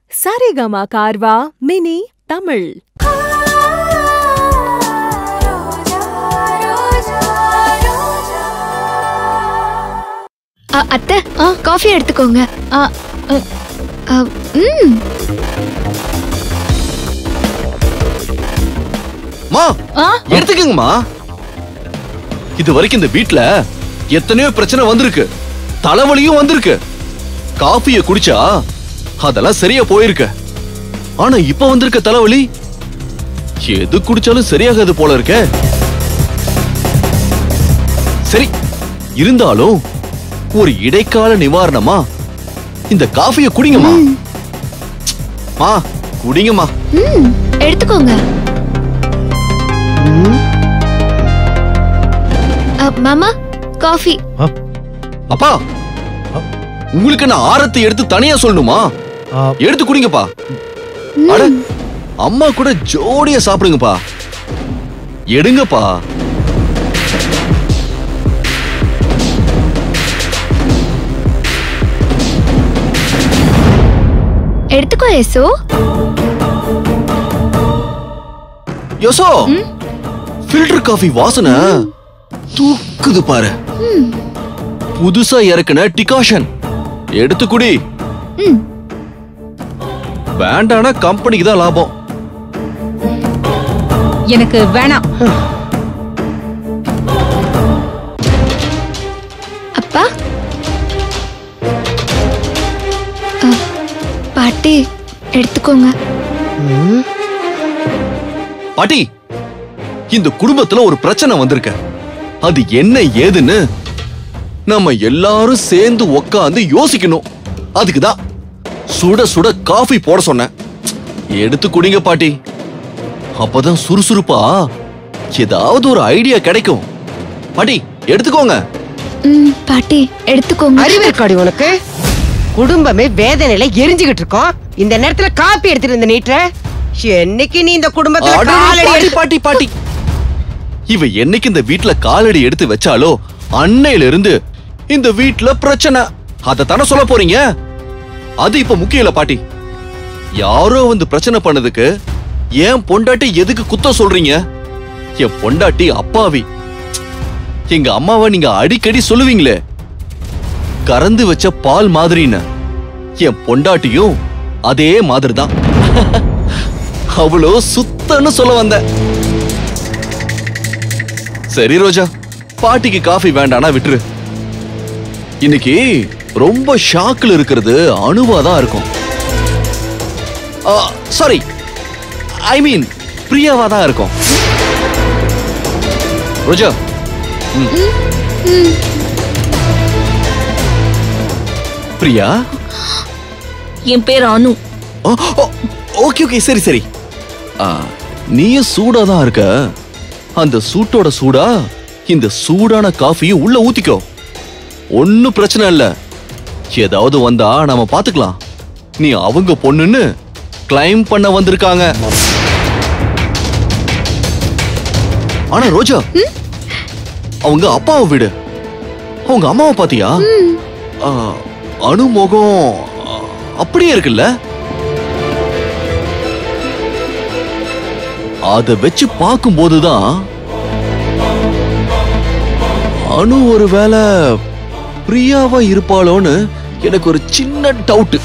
Saregama Carvaan mini Tamil அ, அத்தை coffee எடுத்துக்கோங்க அ, அ, அ, ம் மா ஆ? எடுத்துக்கங்கம்மா இது வரைக்கும் இந்த வீட்ல எத்தனையோ பிரச்சனை வந்திருக்கு தலைவலியும் வந்திருக்கு காஃபிய குடிச்சா அதெல்லாம் சரியா போயிருக்கு ஆனா இப்ப வந்திருக்க தலைவலி எது குடிச்சாலும் சரியாகாது போல இருக்கே சரி இருந்தாலும் ஒரு இடைக்கால நிவாரணமா இந்த காஃபிய குடிங்கம்மா மா குடிங்கம்மா ம் எடுத்துக்கோங்க அ, மாமா காஃபி அப்பா உங்களுக்கு நான் ஆரத்தி எடுத்து தனியா சொல்லணுமா ஆ, எடுத்து குடிங்கப்பா அட அம்மா கூட ஜோடியா சாப்பிடுங்கப்பா எடுங்கப்பா எடுத்துக்கோ யசோ யோசோ ஃபில்டர் காஃபி வாசனை தூக்குது பாரு புதுசா இறக்குன டிகாஷன் எடுத்து குடி ம் வேண்டானா கம்பெனிக்கு தான் லாபம் எனக்கு வேணாம் அப்பா அ, பாட்டி எடுத்துக்கோங்க பாட்டி இந்த குடும்பத்துல ஒரு பிரச்சனை வந்திருக்க அது என்ன ஏதுன்னு நம்ம எல்லாரும் சேர்ந்து உக்காந்து யோசிக்கணும் அதுக்குதான் சுட சுட காஃபி போட சொன்னேன் எடுத்து குடிங்க பாட்டி அப்பதான் சுறுசுறுப்பா ஏதாவது ஒரு ஐடியா கிடைக்கும் பாட்டி எடுத்துக்கோங்க ம் பாட்டி எடுத்துக்கோங்க அறிவு இருக்காடி உனக்கு குடும்பமே வேதனையில எரிஞ்சுகிட்டு இருக்கோம் இந்த நேரத்துல காப்பி எடுத்துட்டு இருந்த நீட்டுற என்னைக்கு நீ இந்த குடும்பத்துல அடடே, காலடி பாட்டி எடுத்து- பாட்டி பாட்டி இவ என்னைக்கு இந்த வீட்ல காலடி எடுத்து வச்சாலோ அன்னையில இருந்து இந்த வீட்ல பிரச்சனை அத தானே சொல்ல போறீங்க அது இப்ப முக்கியம் இல்ல பாட்டி யாரோ வந்து பிரச்சனை பண்ணதுக்கு ஏன் பொண்டாட்டி எதுக்கு குத்தம் சொல்றீங்க என் பொண்டாட்டி அப்பாவி எங்க அம்மாவை நீங்க அடிக்கடி சொல்லுவீங்களே கறந்து வச்ச பால் மாதிரின்னு என் பொண்டாட்டியும் அதே மாதிரி தான் அவ்வளோ சுத்தன்னு சொல்ல வந்த சரி ரோஜா பாட்டிக்கு காஃபி வேண்டானா விட்டுரு இன்னைக்கு ரொம்ப ஷாக்ல இருக்கிறது அணுவா தான் இருக்கும் சாரி ஐ மீன் பிரியாவா தான் இருக்கும் ரோஜா ம். பிரியா என் பேர் அனு ஓ, ஓ, ஓகே ஓகே சரி சரி ஆ, நீயும் சூடா தான் இருக்க அந்த சூட்டோட சூடா இந்த சூடான காஃபியை உள்ள ஊத்திக்கோ ஒன்னும் பிரச்சனை இல்ல ஏதாவது வந்தா நாம பாத்துக்கலாம் நீ அவங்க பொண்ணுன்னு கிளைம் பண்ண வந்திருக்காங்க ஆனா ரோஜா அவங்க அப்பாவை விடு அவங்க அம்மாவை பாத்தியா ஆ, அணு முகம் ஆ, அப்படியே இருக்குல்ல அத வச்சு பார்க்கும்போதுதான் அணு ஒருவேளை பிரியாவா இருப்பாளோன்னு எனக்கு ஒரு சின்ன டவுட்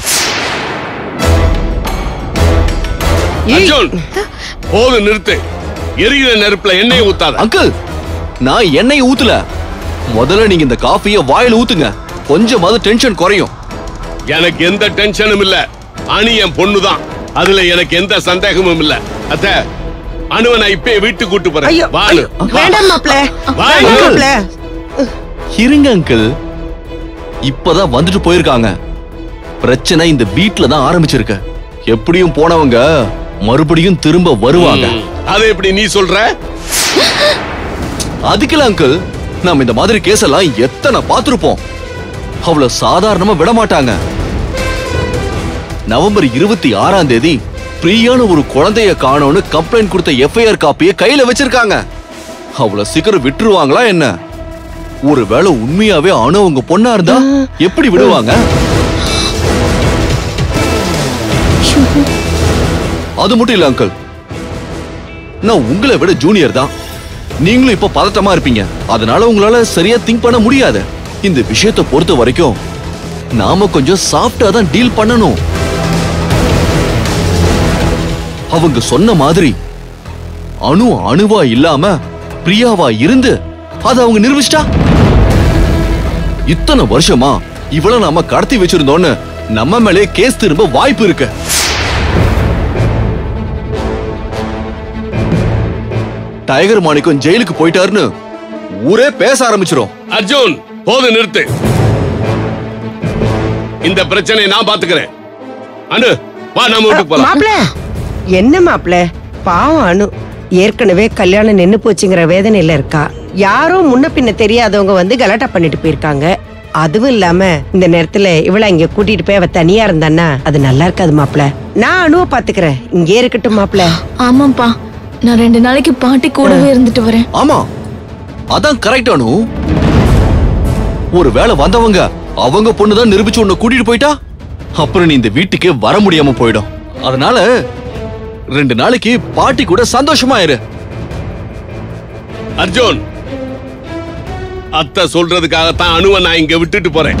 அர்ஜுன் போது நிறுத்து எரிகிற நெருப்புல எண்ணெய் ஊத்தாத அங்கிள் நான் எண்ணெய் ஊத்தல முதல்ல நீங்க இந்த காஃபிய வாயில ஊத்துங்க கொஞ்சமாவது டென்ஷன் குறையும் எனக்கு எந்த டென்ஷனும் இல்ல அணி என் பொண்ணுதான் அதுல எனக்கு எந்த சந்தேகமும் இல்ல அத்த அணுவை நான் இப்பயே வீட்டுக்கு கூட்டு போறேன் ஐயோ வாணு ஐயோ, வேண்டாம் மாப்ள வா, வேண்டாம் அங்கிள். மாப்ள இருங்க அங்கிள் இப்பதான் வந்துட்டு போயிருக்காங்க பிரச்சனை இந்த வீட்ல தான் ஆரம்பிச்சிருக்கு எப்படியும் போனவங்க மறுபடியும் திரும்ப வருவாங்க ம், அதை எப்படி நீ சொல்ற அதுக்குல அங்கிள் நாம இந்த மாதிரி கேஸ் எல்லாம் எத்தனை பார்த்திருப்போம் அவ்வளவு சாதாரணமா விட மாட்டாங்க நவம்பர் இருபத்தி ஆறாம் தேதி பிரியான ஒரு குழந்தைய காணோன்னு கம்ப்ளைண்ட் கொடுத்த எஃப்ஐஆர் காப்பியை கையில வச்சிருக்காங்க அவ்வளவு சீக்கிரம் விட்டுருவாங்களா என்ன ஒருவேளை உண்மையாவே அணு உங்க பொண்ணா இருந்தா எப்படி விடுவாங்க ஷோ அது மட்டும் இல்ல அங்கிள் நான் உங்களை விட ஜூனியர் தான் நீங்களும் இப்ப பதட்டமா இருப்பீங்க அதனால உங்களால சரியா திங்க் பண்ண முடியாது இந்த விஷயத்தை பொறுத்த வரைக்கும் நாம கொஞ்சம் சாஃப்டா தான் டீல் பண்ணணும் அவங்க சொன்ன மாதிரி அணு அணுவா இல்லாம பிரியாவா இருந்து அத அவங்க நிரூபிச்சிட்டா இத்தனை வருஷமா இவள நாம கடத்தி வச்சிருந்தோன்னு நம்ம மேலே கேஸ் திரும்ப வாய்ப்பு இருக்கு டைகர் மாணிக்கம் ஜெயிலுக்கு போயிட்டாருன்னு ஊரே பேச ஆரம்பிச்சிரும் அர்ஜுன் போது நிறுத்து இந்த பிரச்சனையை நான் பாத்துக்கிறேன் அனு வா நம்ம வீட்டுக்கு போலாம் மாப்ள என்ன மாப்ள பாவம் அனு ஏற்கனவே கல்யாணம் நின்னு போச்சுங்கிற வேதனையில இருக்கா யாரோ முன்ன பின்ன தெரியாதவங்க வந்து கலாட்டா பண்ணிட்டு போயிருக்காங்க அதுவும் இல்லாம இந்த நேரத்துல இவள இங்க கூட்டிட்டு போய் அவ தனியா இருந்தான்னா அது நல்லா இருக்காது மாப்ள நான் அணுவை பாத்துக்கிறேன் இங்கே இருக்கட்டும் மாப்ள ஆமாப்பா நான் ரெண்டு நாளைக்கு பாட்டி கூடவே இருந்துட்டு வரேன் ஆமா அதான் கரெக்ட் அனு ஒரு வேளை வந்தவங்க அவங்க பொண்ணுதான் நிரூபிச்சு உன்னை கூட்டிட்டு போயிட்டா அப்புறம் நீ இந்த வீட்டுக்கே வர முடியாம போயிடும் அதனால ரெண்டு நாளைக்கு பாட்டி கூட சந்தோஷமா இரு அர்ஜுன் அத்தை சொல்றதுக்காகத்தான் அணுவை நான் இங்க விட்டுட்டு போறேன்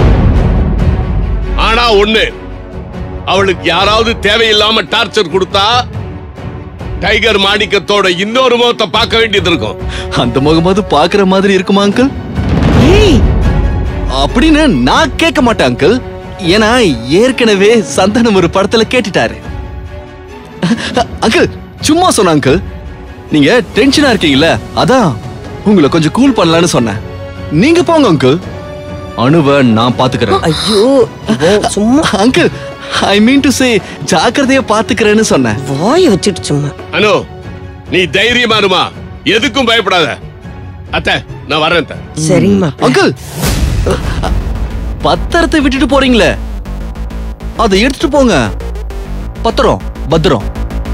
ஆனா ஒண்ணு அவளுக்கு யாராவது தேவையில்லாம டார்ச்சர் கொடுத்தா டைகர் மாணிக்கத்தோட இன்னொரு முகத்தை பார்க்க வேண்டியது இருக்கும் அந்த முகமாவது பாக்குற மாதிரி இருக்குமா அங்கிள் ஏய் அப்படின்னு நான் கேட்க மாட்டேன் அங்கிள் ஏன்னா ஏற்கனவே சந்தானம் ஒரு படத்துல கேட்டுட்டாரு அங்கிள் சும்மா சொன்ன அங்கிள் நீங்க டென்ஷனா இருக்கீங்கல்ல அதான் உங்களை கொஞ்சம் கூல் பண்ணலாம்னு சொன்னேன் நீங்க போங்க அங்கிள் அணுவ நான் பாத்துக்கிறேன் ஐயோ இவ சும்மா uncle I mean to say ஜாக்கிரதையா பாத்துக்கிறேன்னு சொன்னேன் வாய வச்சுட்டு சும்மா அனு நீ தைரியமா இருமா எதுக்கும் பயப்படாத அத்தை நான் வரேன் அத்தை. சரிங்க மாப்ள அங்கிள் பத்திரத்தை விட்டுட்டு போறீங்களே அதை எடுத்துட்டு போங்க பத்திரம் பத்திரம்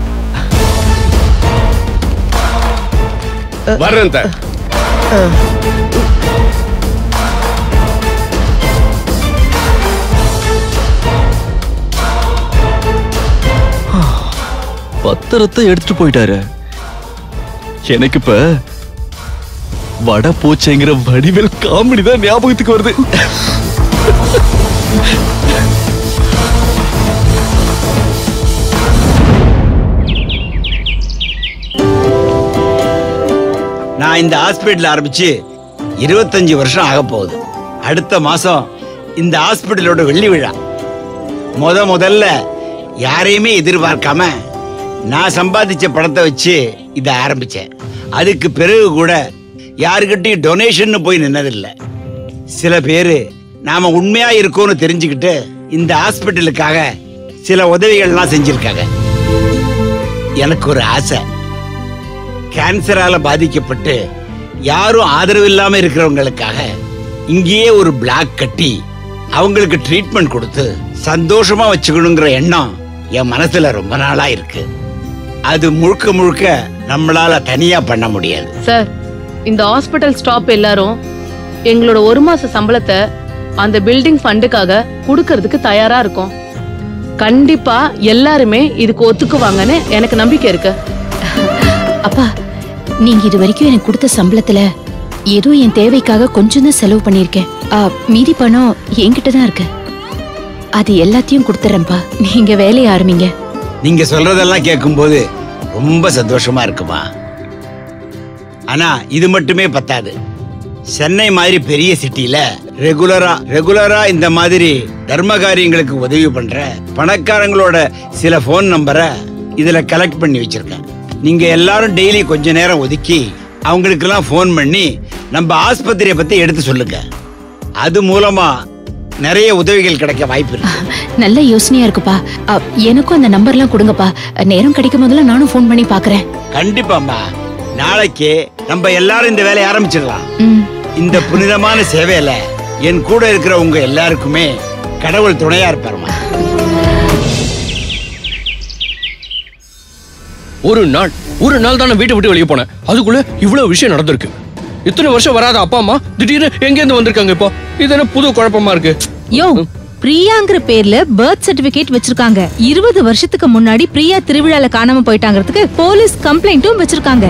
வர்றேன் அத்தை. பத்திரத்தை எடுத்துட்டு போயிட்டாரு எனக்கு இப்ப வட பூச்சைங்கிற வடிவேல் காமெடி தான் ஞாபகத்துக்கு வருது நான் இந்த ஹாஸ்பிட்டல் ஆரம்பிச்சு இருபத்தஞ்சு வருஷம் ஆக போகுது அடுத்த மாசம் இந்த ஹாஸ்பிட்டலோட வெள்ளி விழா முத முதல்ல யாரையுமே எதிர்பார்க்காம நான் சம்பாதிச்ச பணத்தை வச்சு இதை ஆரம்பிச்சேன் அதுக்கு பிறகு கூட யாருக்கிட்டையும் டொனேஷன் போய் நின்னதில்லை சில பேர் நாம உண்மையா இருக்கோம்னு தெரிஞ்சுக்கிட்டு இந்த ஹாஸ்பிட்டலுக்காக சில உதவிகள்லாம் செஞ்சிருக்காங்க எனக்கு ஒரு ஆசை கேன்சரால பாதிக்கப்பட்டு யாரும் ஆதரவு இல்லாம இருக்கிறவங்களுக்காக இங்கேயே ஒரு பிளாக் கட்டி அவங்களுக்கு ட்ரீட்மெண்ட் கொடுத்து சந்தோஷமா வச்சுக்கணுங்கிற எண்ணம் என் மனசுல ரொம்ப நாளா இருக்கு அது முழுக்க முழுக்க நம்மளால தனியா பண்ண முடியாது சார் இந்த ஹாஸ்பிட்டல் ஸ்டாப் எல்லாரும் எங்களோட ஒரு மாச சம்பளத்தை அந்த பில்டிங் ஃபண்டுக்காக கொடுக்கறதுக்கு தயாரா இருக்கோம் கண்டிப்பா எல்லாருமே இதுக்கு ஒத்துக்குவாங்கன்னு எனக்கு நம்பிக்கை இருக்கு அப்பா நீங்க இது வரைக்கும் எனக்கு கொடுத்த சம்பளத்துல ஏதோ என் தேவைக்காக கொஞ்சம் தான் செலவு பண்ணிருக்கேன் ஆ, மீதி பணம் என்கிட்ட தான் இருக்கு அது எல்லாத்தையும் கொடுத்துறேன்ப்பா நீங்க வேலையை ஆரம்பிங்க நீங்க சொல்றதெல்லாம் கேட்கும்போது ரொம்ப சந்தோஷமா இருக்குமா ஆனா இது மட்டுமே பத்தாது சென்னை மாதிரி பெரிய சிட்டில ரெகுலரா ரெகுலரா இந்த மாதிரி தர்ம காரியங்களுக்கு உதவி பண்ற பணக்காரங்களோட சில ஃபோன் நம்பரை இதுல கலெக்ட் பண்ணி வச்சிருக்கேன் நீங்க எல்லாரும் டெய்லி கொஞ்ச நேரம் ஒதுக்கி அவங்களுக்கெல்லாம் ஃபோன் பண்ணி நம்ம ஆஸ்பத்திரியை பத்தி எடுத்து சொல்லுங்க அது மூலமா நிறைய உதவிகள் கிடைக்க வாய்ப்பு இருக்கு நல்ல யோசனையா இருக்குப்பா ஆ, எனக்கும் அந்த நம்பர்லாம் கொடுங்கப்பா நேரம் கிடைக்கும் போதெல்லாம் நானும் ஃபோன் பண்ணி பாக்குறேன் கண்டிப்பாம்மா நாளைக்கு நம்ம எல்லாரும் இந்த வேலையை ஆரம்பிச்சிடலாம் ம் இந்த புனிதமான சேவையில என் கூட இருக்கிற உங்க எல்லாருக்குமே கடவுள் துணையா இருப்பாருமா ஒரு நாள் ஒரு நாள் தான் நான் வீட்டை விட்டு வெளியே போனேன் அதுக்குள்ள இவ்வளவு விஷயம் நடந்திருக்கு இத்தனை வருஷம் வராத அப்பா அம்மா திடீர்னு எங்க இருந்து வந்திருக்காங்க இப்போ இது என்ன புது குழப்பமா இருக்கு யோ பிரியாங்கிற பேர்ல பர்த் சர்டிபிகேட் வச்சிருக்காங்க இருபது வருஷத்துக்கு முன்னாடி பிரியா திருவிழால காணாம போயிட்டாங்கிறதுக்கு போலீஸ் கம்ப்ளைண்ட்டும் வச்சிருக்காங்க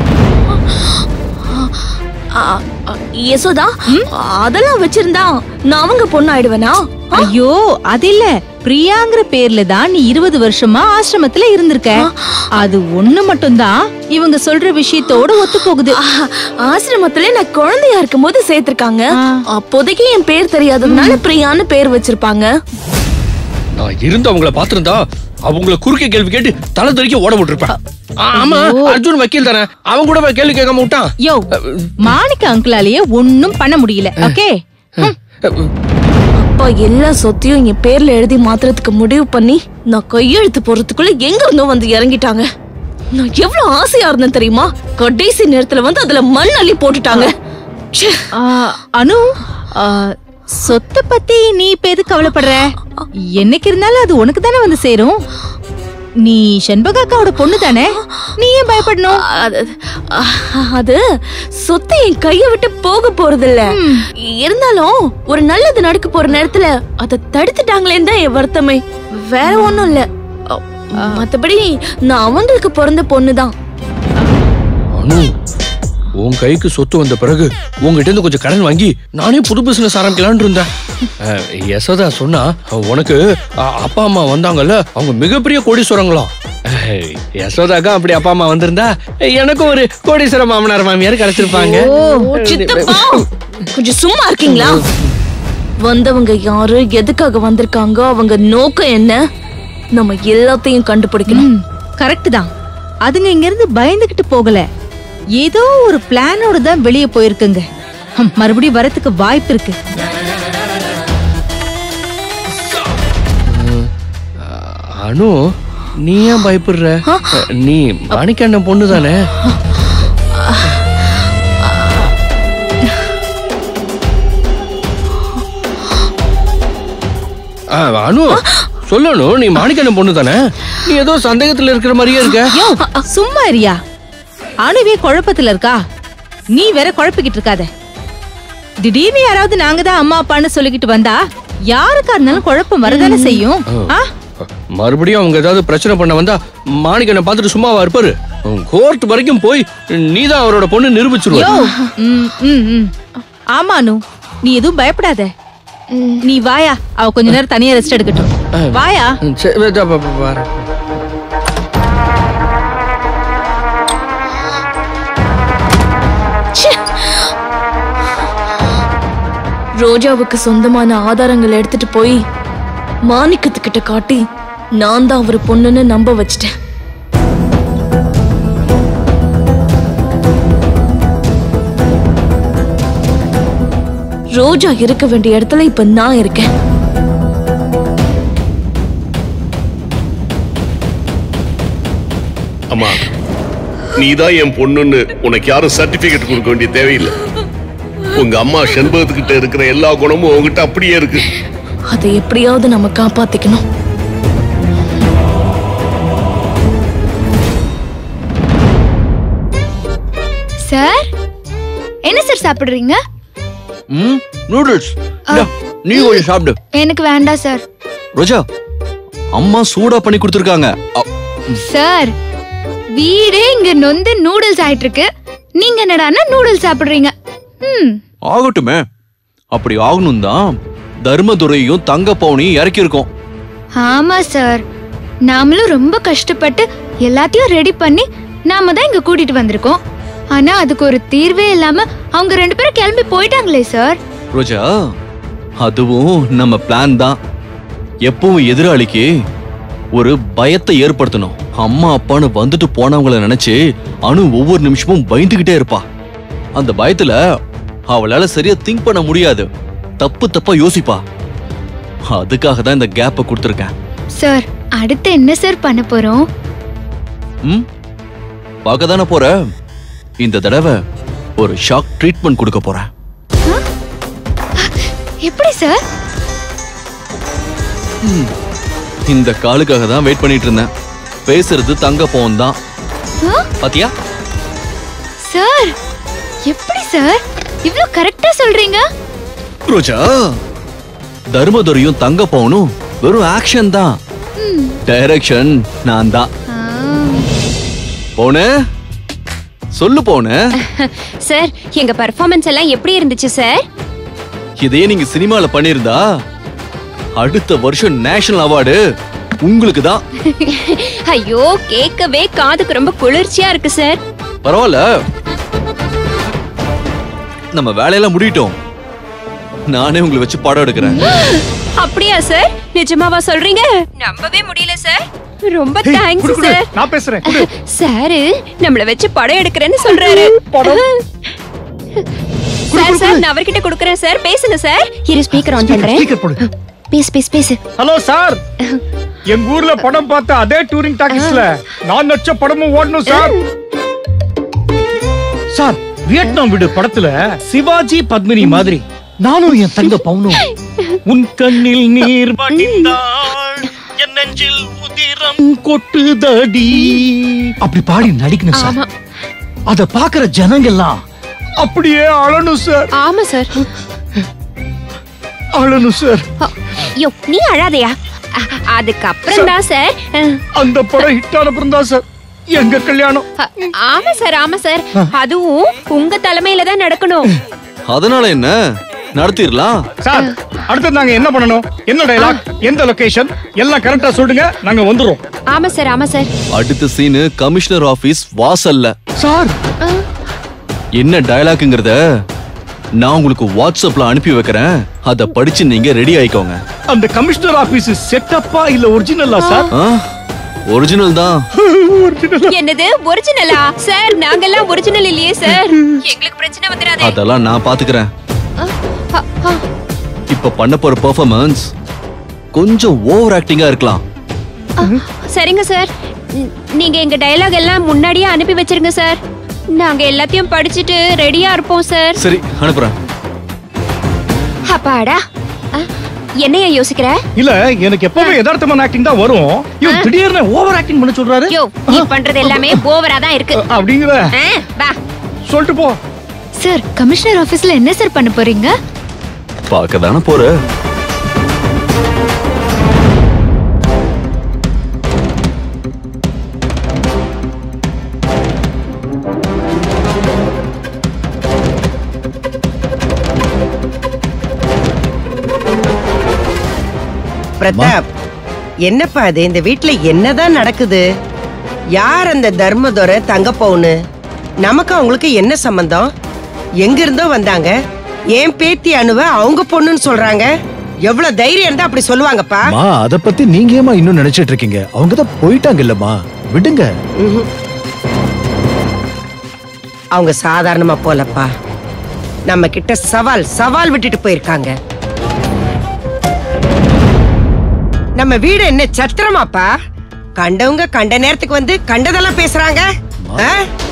யசோதா அதெல்லாம் வச்சிருந்தா நான் அவங்க பொண்ணு ஆயிடுவேனா ஐயோ அது இல்ல பிரியாங்கிற பேர்ல தான் நீ இருபது வருஷமா ஆசிரமத்துல இருந்திருக்க அது ஒண்ணு மட்டும்தான் இவங்க சொல்ற விஷயத்தோட ஒத்து போகுது ஆசிரமத்துல நான் குழந்தையா இருக்கும்போது சேர்த்திருக்காங்க அப்போதைக்கு என் பேர் தெரியாததுனால பிரியான்னு பேர் வச்சிருப்பாங்க நான் இருந்து அவங்கள பாத்திருந்தா அவங்கள குறுக்க கேள்வி கேட்டு தலை தெறிக்க ஓட விட்டுருப்பேன் ஆமா அர்ஜுன் வக்கீல் தானே அவன் கூட போய் கேள்வி கேட்காம விட்டான் யோ மாணிக்க அங்கிளாலேயே ஒண்ணும் பண்ண முடியல ஓகே அப்பா எல்லா சொத்தையும் என் பேர்ல எழுதி மாத்துறதுக்கு முடிவு பண்ணி நான் கையெழுத்து போறதுக்குள்ள எங்க இருந்தோ வந்து இறங்கிட்டாங்க நான் எவ்வளவு ஆசையா இருந்தேன் தெரியுமா கடைசி நேரத்துல வந்து அதுல மண் அள்ளி போட்டுட்டாங்க ச்சே. அனு ஆ, சொத்தை பத்தி நீ இப்ப எது கவலைப்படுற என்னைக்கு இருந்தாலும் அது உனக்கு தானே வந்து சேரும் நீ செண்பகாக்காவோட பொண்ணு தானே நீ ஏன் பயப்படணும் அது- அஹ், அது சொத்து என் கைய விட்டு போக போறது இல்ல இருந்தாலும் ஒரு நல்லது நடக்க போற நேரத்துல அத தடுத்துட்டாங்களேன்னு தான் என் வருத்தமே வேற ஒண்ணும் இல்ல அ, மத்தபடி நான் அவங்களுக்கு பிறந்த பொண்ணுதான் அனு உன் கைக்கு சொத்து வந்த பிறகு உங்ககிட்ட இருந்து கொஞ்சம் கடன் வாங்கி நானே புது பிசினஸ் ஆரம்பிக்கலாம்னு இருந்தேன் அஹ், யசோதா சொன்னா உனக்கு அ- அப்பா அம்மா வந்தாங்கல்ல அவங்க மிகப்பெரிய கோடீஸ்வரங்களாம் அஹ், யசோதாக்கா அப்படி அப்பா அம்மா வந்திருந்தா எனக்கும் ஒரு கோடீஸ்வர மாமனார் மாமியார் கிடைச்சிருப்பாங்க ஓ, சித்தப்பா கொஞ்சம் சும்மா இருக்கீங்களா வந்தவங்க யாரு எதுக்காக வந்திருக்காங்க அவங்க நோக்கம் என்ன நம்ம எல்லாத்தையும் கண்டுபிடிக்கணும் கரெக்ட் தான் அதுங்க இங்க இருந்து பயந்துகிட்டு போகல ஏதோ ஒரு பிளானோட தான் வெளியே போயிருக்குங்க ஹம், மறுபடியும் வரத்துக்கு வாய்ப்பு இருக்கு அனு நீ ஏன் பயப்படுற நீ மாணிக்கண்ணன் பொண்ணு தானே ஆ, அனு சொல்லணும் நீ மாணிக்கண்ணன் பொண்ணு தானே நீ ஏதோ சந்தேகத்துல இருக்கிற மாதிரியே இருக்க யோ சும்மா இருயா அணுவே குழப்பத்துல இருக்கா நீ வேற குழப்பிக்கிட்டு இருக்காத திடீர்னு யாராவது நாங்க தான் அம்மா அப்பான்னு சொல்லிக்கிட்டு வந்தா யாருக்கா இருந்தாலும் குழப்பம் வரதானே செய்யும் ஆ மறுபடியும் அவங்க ஏதாவது பிரச்சனை பண்ண வந்தா மாணிக்கண்ணை பார்த்துட்டு சும்மாவா இருப்பாரு கோர்ட் வரைக்கும் போய் நீதான் அவரோட பொண்ணு யோ நிரூபிச்சிருவ ம், ம், ம். ஆமா அனு நீ எதுவும் பயப்படாத நீ வாயா அவ கொஞ்ச நேரம் தனியா ரெஸ்ட் எடுக்கட்டும் வாயா சரி, இதோ பா- பா- பாரு. ரோஜாவுக்கு சொந்தமான ஆதாரங்களை எடுத்துட்டு போய் மாணிக்கத்துக்கிட்ட காட்டி நான் தான் அவர் பொண்ணுன்னு நம்ப வச்சிட்டேன் ரோஜா இருக்க வேண்டிய இடத்துல இப்ப நான் இருக்கேன் அம்மா நீதான் என் பொண்ணுன்னு உனக்கு யாரும் சர்டிபிகேட் கொடுக்க வேண்டிய தேவையில்லை உங்க அம்மா செண்பகத்துக்கிட்ட இருக்கிற எல்லா குணமும் உங்ககிட்ட அப்படியே இருக்கு அதை எப்படியாவது நம்ம காப்பாத்திக்கணும் சார் என்ன சார் சாப்பிடுறீங்க ம் நூடுல்ஸ் நீ கொஞ்சம் சாப்பிடு எனக்கு வேண்டாம் சார் ரோஜா அம்மா சூடா பண்ணி கொடுத்துருக்காங்க அ- சார் வீடே இங்க நொந்து நூடுல்ஸ் ஆயிட்டு இருக்கு நீங்க என்னடான்னா நூடுல்ஸ் சாப்பிடுறீங்க ம் ஆகட்டுமே அப்படி ஆகணும் தான் தர்மதுரையும் தங்க பவுனையும் இறக்கியிருக்கோம் ஆமா சார் நாமளும் ரொம்ப கஷ்டப்பட்டு எல்லாத்தையும் ரெடி பண்ணி நாம தான் இங்க கூட்டிட்டு வந்திருக்கோம் ஆனா அதுக்கு ஒரு தீர்வே இல்லாம அவங்க ரெண்டு பேரும் கிளம்பி போயிட்டாங்களே சார் ரோஜா அதுவும் நம்ம பிளான் தான் எப்பவும் எதிராளிக்கு ஒரு பயத்தை ஏற்படுத்தணும் அம்மா அப்பான்னு வந்துட்டு போனவங்கள நினைச்சு அனு ஒவ்வொரு நிமிஷமும் பயந்துகிட்டே இருப்பா அந்த பயத்துல அவளால சரியா திங்க் பண்ண முடியாது தப்பு தப்பா யோசிப்பா அதுக்காக தான் இந்த கேப்பை கொடுத்துருக்கேன் சார் அடுத்து என்ன சார் பண்ண போறோம் ம் பார்க்க தானே போற இந்த தடவை ஒரு ஷாக் ட்ரீட்மெண்ட் கொடுக்க போறேன் எப்படி சார் ம், இந்த காலுக்காக தான் வெயிட் பண்ணிட்டு இருந்தேன் பேசுறது தங்க போன் தான் ஆ? பாத்தியா சார் எப்படி சார் இவ்ளோ கரெக்டா சொல்றீங்க ரோஜா தர்மதுரையும் தங்கப்பவனும் வெறும் ஆக்ஷன் தான் டைரக்ஷன் நான் தான் போன சொல்லு போன சார் எங்க பெர்ஃபார்மன்ஸ் எல்லாம் எப்படி இருந்துச்சு சார் இதையே நீங்க சினிமால பண்ணிருந்தா அடுத்த வருஷம் நேஷனல் அவார்டு உங்களுக்கு தான் ஐயோ கேட்கவே காதுக்கு ரொம்ப குளிர்ச்சியா இருக்கு சார் பரவாயில்ல நம்ம வேலையெல்லாம் முடிட்டோம் நானே உங்களை வச்சு படம் எடுக்கிறேன் அப்படியா சார் நிஜமாவா சொல்றீங்க நம்பவே முடியல சார் ரொம்ப தேங்க்ஸ் சார் நான் பேசுறேன் சார் நம்மள வச்சு படம் எடுக்கிறேன்னு சொல்றாரு சார் சார் நான் அவர்கிட்ட கொடுக்கறேன் சார் பேசுங்க சார் இரு ஸ்பீக்கர் ஆன் பண்றேன் ஸ்பீக்கர் போடு பேசு பேசு பேசு ஹலோ சார் எங்க ஊர்ல படம் பார்த்த அதே டூரிங் டாக்கீஸ்ல நான் நடிச்ச படமும் ஓடணும் சார் சார் வியட்நாம் வீடு படத்துல சிவாஜி பத்மினி மாதிரி நானும் என் தங்க பவுனும் உன் கண்ணில் நீர் வடிந்தாள் என் நெஞ்சில் உதிரம் கொட்டுதடி அப்படி பாடி நடிக்கணும் சார் அத பாக்குற ஜனங்கெல்லாம் அப்படியே அழணும் சார் ஆமா சார் அழணும் சார் யோ நீ அழாதையா அ- அதுக்கப்புறம் தான் சார் அஹ், அந்த படம் ஹிட் ஆனப்புறம் தான் சார் எங்க கல்யாணம் அ- ஆமா சார் ஆமா சார் அதுவும் உங்க தலைமையில தான் நடக்கணும் அதனால என்ன நடத்திடலாம் சார் அடுத்து நாங்க என்ன பண்ணணும் என்ன டைலாக் எந்த லொகேஷன் எல்லாம் கரெக்டா சொல்லுங்க நாங்க வந்துறோம் ஆமா சார் ஆமா சார் அடுத்த சீனு கமிஷனர் ஆபீஸ் வாசல்ல சார் என்ன டயலாக்குங்கிறத நான் உங்களுக்கு வாட்ஸ்அப்ல அனுப்பி வைக்கிறேன் அத படிச்சு நீங்க ரெடி ஆயிக்கோங்க அந்த கமிஷனர் ஆபீஸ் செட்டப்பா இல்ல ஒரிஜினலா சார் ஒரிஜினல் தான் என்னது ஒரிஜினலா சார் நாங்கெல்லாம் ஒரிஜினல் இல்லையே சார் எங்களுக்கு பிரச்சனை வந்துடாதே அதெல்லாம் நான் பாத்துக்கிறேன் அ, அ, இப்ப பண்ண போற பெர்ஃபார்மன்ஸ் கொஞ்சம் ஓவர் ஆக்டிங்கா இருக்கலாம் சரிங்க சார் ந- நீங்க எங்க டயலாக் எல்லாம் முன்னாடியே அனுப்பி வச்சிருங்க சார் நாங்க எல்லாத்தையும் படிச்சுட்டு ரெடியா இருப்போம் சார் சரி அனுப்புறேன் அப்பாடா அ, என்னையா யோசிக்கிற இல்ல எனக்கு எப்பவுமே யதார்த்தமான ஆக்டிங் தான் வரும் இவன் திடீர்னு ஓவர் ஆக்டிங் பண்ண சொல்றாரு யோ நீ பண்றது எல்லாமே ஓவரா தான் இருக்கு அப்படிங்கிற ஆ, வா சொல்லிட்டு போ சார் கமிஷனர் ஆபீஸ்ல என்ன சார் பண்ண போறீங்க பார்க்க தானே போற பிரதாப் என்னப்பா அது இந்த வீட்ல என்னதான் நடக்குது யார் அந்த தர்மதுரை தங்க பவுனு நமக்கு அவங்களுக்கு என்ன சம்பந்தம் எங்க இருந்தோ வந்தாங்க ஏன் பேத்தி அணுவ அவங்க பொண்ணுன்னு சொல்றாங்க எவ்வளவு தைரியம் இருந்தா அப்படி சொல்லுவாங்கப்பா மா அத பத்தி நீங்க ஏமா இன்னும் நினைச்சிட்டு இருக்கீங்க அவங்க தான் போயிட்டாங்க இல்லம்மா விடுங்க ம்ஹும். அவங்க சாதாரணமா போலப்பா நம்ம கிட்ட சவால் சவால் விட்டுட்டு போயிருக்காங்க நம்ம வீடு என்ன சத்திரமாப்பா கண்டவங்க கண்ட நேரத்துக்கு வந்து கண்டதெல்லாம் பேசுறாங்க ஆ?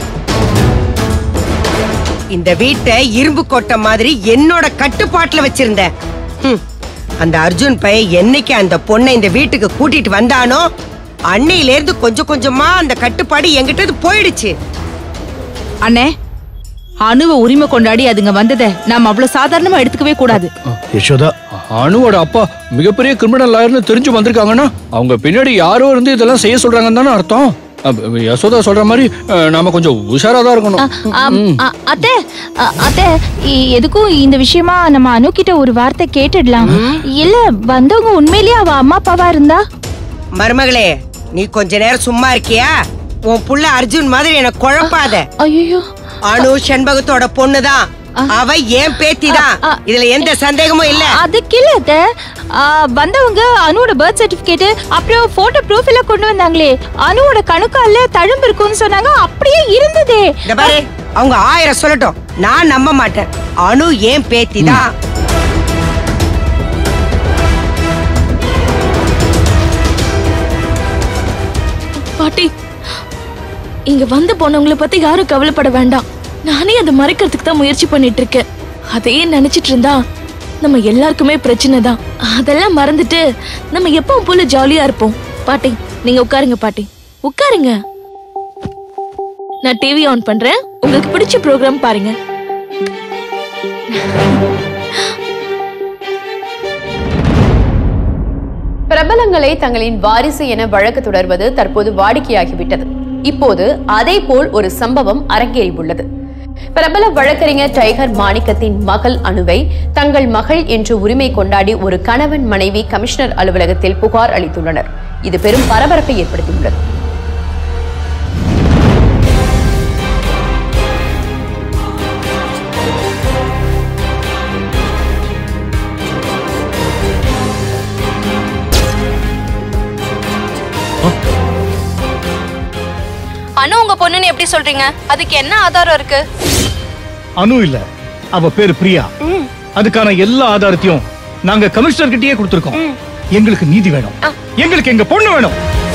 இந்த வீட்டை இரும்பு கோட்டை மாதிரி என்னோட கட்டுப்பாட்டுல வச்சிருந்தேன் ஹம். அந்த அர்ஜுன் பையன் என்னைக்கு அந்த பொண்ணை இந்த வீட்டுக்கு கூட்டிட்டு வந்தானோ அன்னையில இருந்து கொஞ்சம் கொஞ்சமா அந்த கட்டுப்பாடு என்கிட்ட இருந்து போயிடுச்சு அண்ணே அணுவ உரிமை கொண்டாடி அதுங்க வந்ததை நாம அவ்வளவு சாதாரணமா எடுத்துக்கவே கூடாது யசோதா அனுவோட அப்பா மிகப்பெரிய கிரிமினல் லாயர்னு தெரிஞ்சு வந்திருக்காங்கன்னா அவங்க பின்னாடி யாரோ இருந்து இதெல்லாம் செய்ய சொல்றாங்கன்னு தானே அர்த்தம் அப்ப யசோதா சொல்ற மாதிரி அஹ், நாம கொஞ்சம் உஷாரா தான் இருக்கணும் ஆம், அ- அத்தை அ- அத்தை இ- எதுக்கும் இந்த விஷயமா நம்ம அனு கிட்ட ஒரு வார்த்தை கேட்டுடலாம் இல்ல வந்தவங்க உண்மையிலேயே அவ அம்மா அப்பாவா இருந்தா மருமகளே நீ கொஞ்ச நேரம் சும்மா இருக்கியா உன் புள்ள அர்ஜுன் மாதிரி எனக்கு குழப்பாத ஐயோ அனு செண்பகத்தோட பொண்ணுதான் அவ ஏன் பேத்தி தான் இதுல எந்த சந்தேகமும் இல்ல அதுக்கு இல்ல அத்தை ஆ, வந்தவங்க அனுவோட பர்த் சர்டிபிகேட் அப்புறம் போட்டோ ப்ரூஃப் எல்லாம் கொண்டு வந்தாங்களே அனுவோட கணுக்கால தழும்பு இருக்குன்னு சொன்னாங்க அப்படியே இருந்ததே இந்த பாரு அவங்க ஆயிரம் சொல்லட்டும் நான் நம்ப மாட்டேன் அனு ஏன் பேத்தி தான் பாட்டி இங்க வந்து போனவங்கள பத்தி யாரும் கவலைப்பட வேண்டாம் நானே அதை மறைக்கிறதுக்கு தான் முயற்சி பண்ணிட்டு இருக்கேன் அதையே நினைச்சிட்டு இருந்தா நம்ம எல்லாருக்குமே பிரச்சனை தான் அதெல்லாம் மறந்துட்டு நம்ம எப்பவும் போல ஜாலியா இருப்போம் பாட்டி நீங்க உட்காருங்க பாட்டி உட்காருங்க நான் டிவி ஆன் பண்றேன் உங்களுக்கு பிடிச்ச ப்ரோக்ராம் பாருங்க பிரபலங்களை தங்களின் வாரிசு என வழக்கு தொடர்வது தற்போது வாடிக்கையாகிவிட்டது இப்போது அதே போல் ஒரு சம்பவம் அரங்கேறியுள்ளது பிரபல வழக்கறிஞர் டைகர் மாணிக்கத்தின் மகள் அணுவை தங்கள் மகள் என்று உரிமை கொண்டாடி ஒரு கணவன் மனைவி கமிஷனர் அலுவலகத்தில் புகார் அளித்துள்ளனர் இது பெரும் பரபரப்பை ஏற்படுத்தியுள்ளது அனு உங்க பொண்ணுன்னு எப்படி சொல்றீங்க அதுக்கு என்ன ஆதாரம் இருக்கு அனு இல்ல அவ பேரு பிரியா அதுக்கான எல்லா ஆதாரத்தையும் நாங்க கமிஷனர் கிட்டயே கொடுத்திருக்கோம் எங்களுக்கு நீதி வேணும் எங்களுக்கு எங்க பொண்ணு வேணும்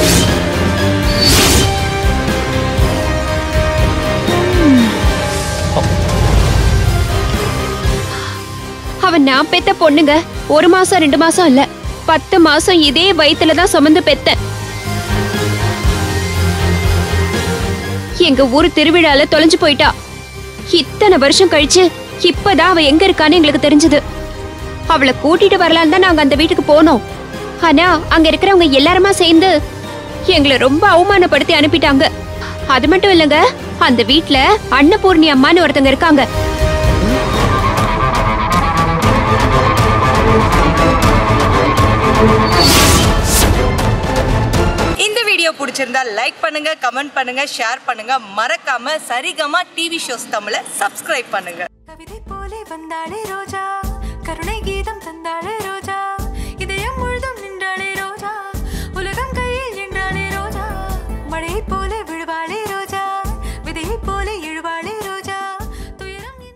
அவன் நான் பெத்த பொண்ணுங்க ஒரு மாசம் ரெண்டு மாசம் இல்ல பத்து மாசம் இதே வயித்துல தான் சுமந்து பெத்தேன் எங்க ஊர் திருவிழால தொலைஞ்சு போயிட்டா இத்தனை வருஷம் கழிச்சு இப்பதான் அவ எங்க இருக்கான்னு எங்களுக்கு தெரிஞ்சது அவளை கூட்டிட்டு வரலான்னு தான் நாங்க அந்த வீட்டுக்கு போனோம் ஆனா அங்க இருக்கிறவங்க எல்லாருமா சேர்ந்து எங்களை ரொம்ப அவமானப்படுத்தி அனுப்பிட்டாங்க அது மட்டும் இல்லைங்க அந்த வீட்ல அன்னபூர்ணி அம்மான்னு ஒருத்தங்க இருக்காங்க இந்த வீடியோ பிடிச்சிருந்தா லைக் பண்ணுங்க கமெண்ட் பண்ணுங்க ஷேர் பண்ணுங்க மறக்காம சரிகமா டிவி ஷோஸ் தமிழை சப்ஸ்கிரைப் பண்ணுங்க கவிதை போலே வந்தாளே ரோஜா கருணை கீதம் தந்தாளே ரோஜா